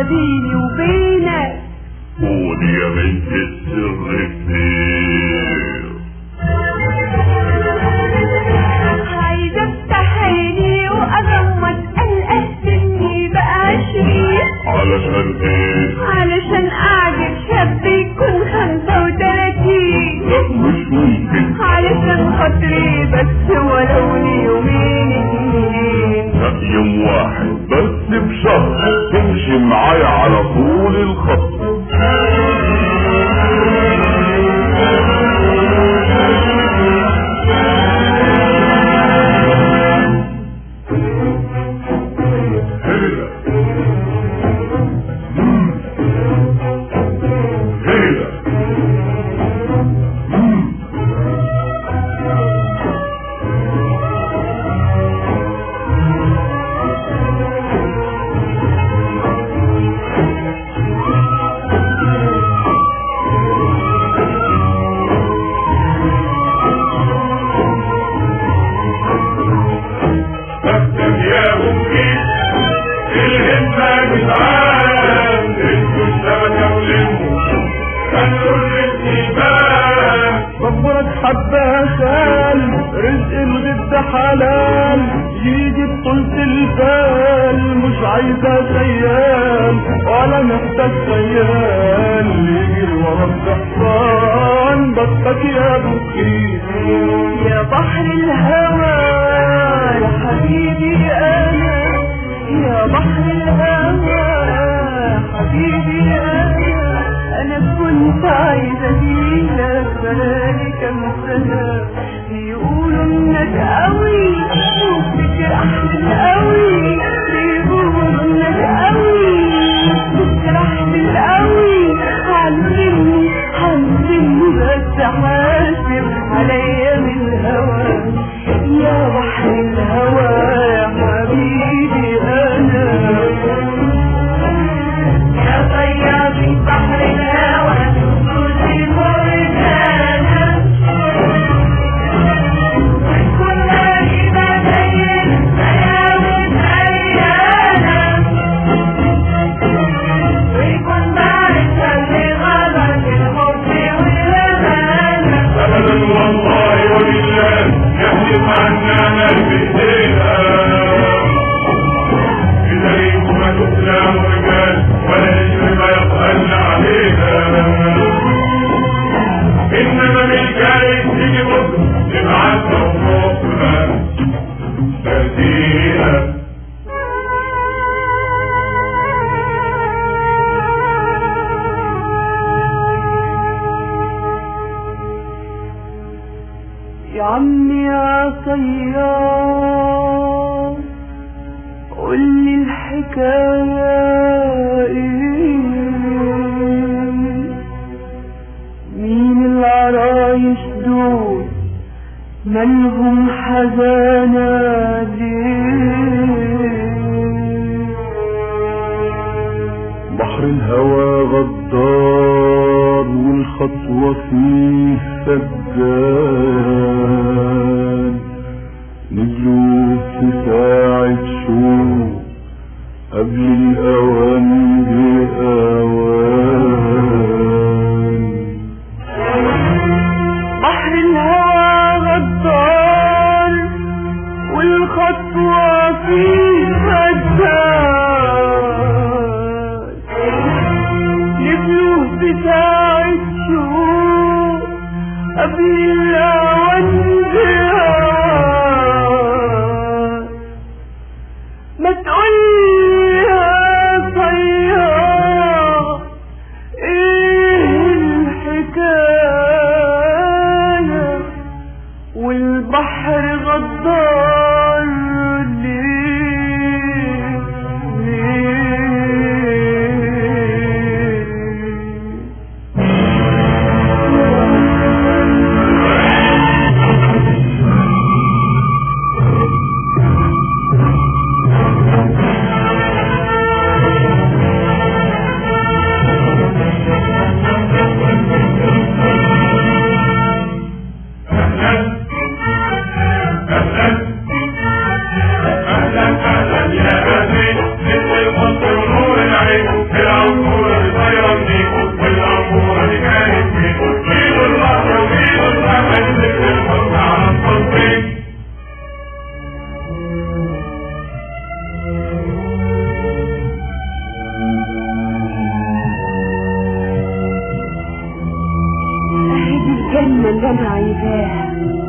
بيني وبينك قولي يا بنت السر كتير عايزة افتح عيني واغمض القى سني بقى عشرين علشان ايه علشان اعجب شاب يكون خمسة وتلاتين لا مش ممكن علشان خاطري بس ولو ليومين اتنين لا يوم واحد بس بشهر تمشي معايا على طول الخط هيلا مم. هيلا مم. بكتب يا ممكن الهمة بتعال انتوا الشبكة ولموا خلوا الانتباه صبرك حبة خال رزق الغد حلال يجي بطولة البال مش عايزة خيال ولا محتاج خيال يجي ورا الدحصان بطك يا بخيل يا بحر الهوى يا حبيبي انا يا بحر الهوى يا حبيبي انا انا كنت عايزه اجيلك بقالي كام سنه بيقولوا انك قوي وبتجرح قوي بيقولوا انك قوي بتجرح قوي علمني علمني بس حاسب عليا من الهوى يا بحر الهوى يا حبيبي انا يا طيب بحر الهوى سوسي مرجانا كنا كده زي السلام ايانا ويكون بعد شر غلط الحب والامانه ابدا والله ولله يحلف عننا بايدينا اليكم تسلم رجال ولا نجم ما يقبلن علينا انما من جاي تيجي بكره نبعت وفوقنا تهدينا يا عمي يا صياد قولي الحكاية ايه مين العرايش دول مالهم حزانة ليه بحر الهوى غدار والخطوة فيه سجان نزلوا في ساعة شوق قبل الأوان بأوان بحر الهوى غدار والخطوة فيه فجار نبلوه بساعة شوق قبل الأوان بهوان ما تقولي يا صياد ايه الحكاية والبحر غدار ليه ليه الجنة اللي انا عايزاها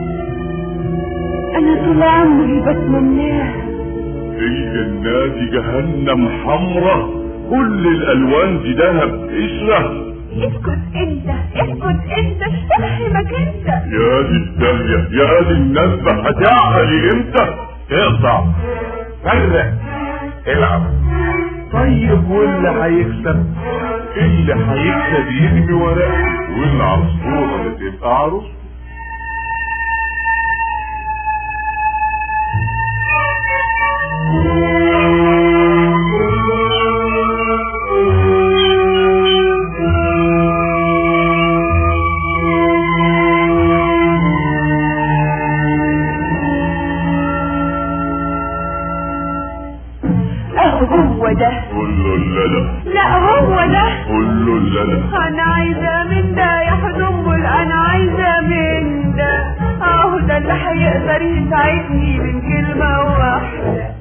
انا طول عمري بتمناها هي النادي جهنم حمرة كل الالوان دي دهب قشرة اسكت انت اسكت انت استفهمك انت يا دي الدالية يا دي النسبة هتعقلي امتى اقطع فرق العب طيب واللي هيكسب اللي هيكسب يرمي ورقه والعصفورة اللي تبقى عروس اهو هو ده قول له لا لا لا هو ده قول له لا لا انا عايزة من ده يا حدمبل انا عايزة من ده اهو ده اللي هيقدر يساعدني من كلمة واحدة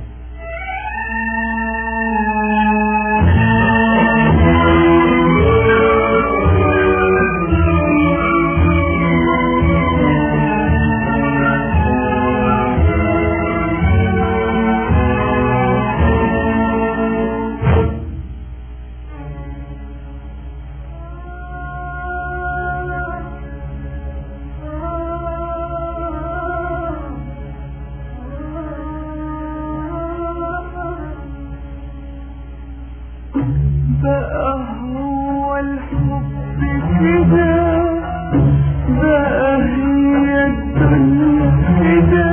بقى هو الحب كده بقى هي الدنيا كده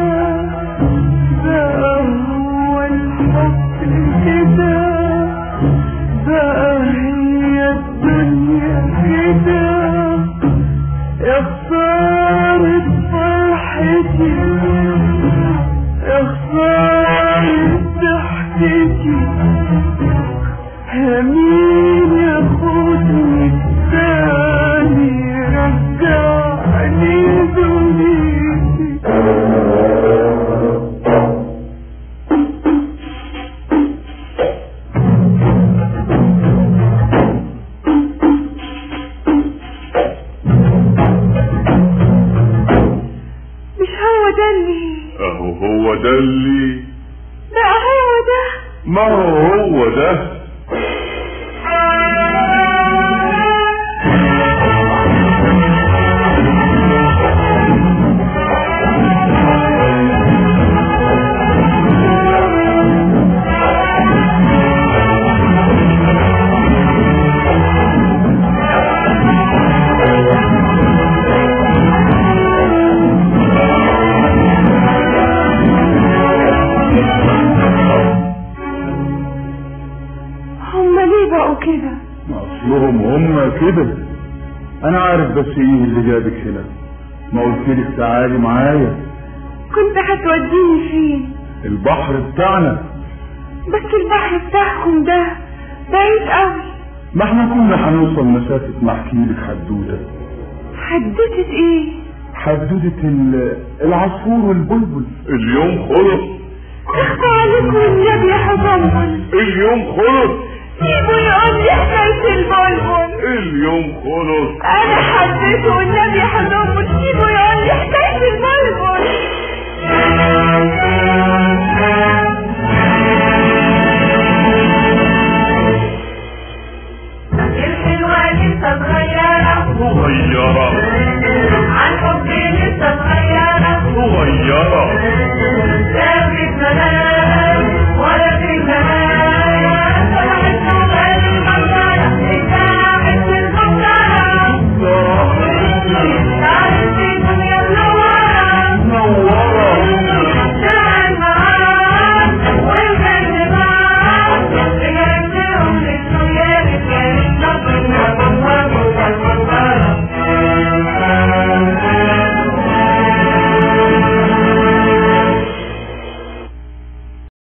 بقى هو الحب كده بقى هي الدنيا كده يا خسارة فرحتي يا خسارة ضحكتي مين ياخدني تاني رجعني دنيتي مش هو ده اللي اهو هو ده اللي ده هو ده ما هو هو ده هما ليه بقوا كده اصلهم هم كده انا عارف بس ايه اللي جابك هنا ما قلتلك تعالي معايا كنت هتوديني فين البحر بتاعنا بس البحر بتاعكم ده بعيد قوي ما احنا كنا هنوصل مسافة ما احكيلك حدودة حددت ايه حدودة ال- العصفور والبلبل اليوم خلص اخفى عليكم النبي يا حضنبل اليوم خلص سيبوا يقول لي حكاية البلبل اليوم خلص انا حددته والنبي يا حضنبل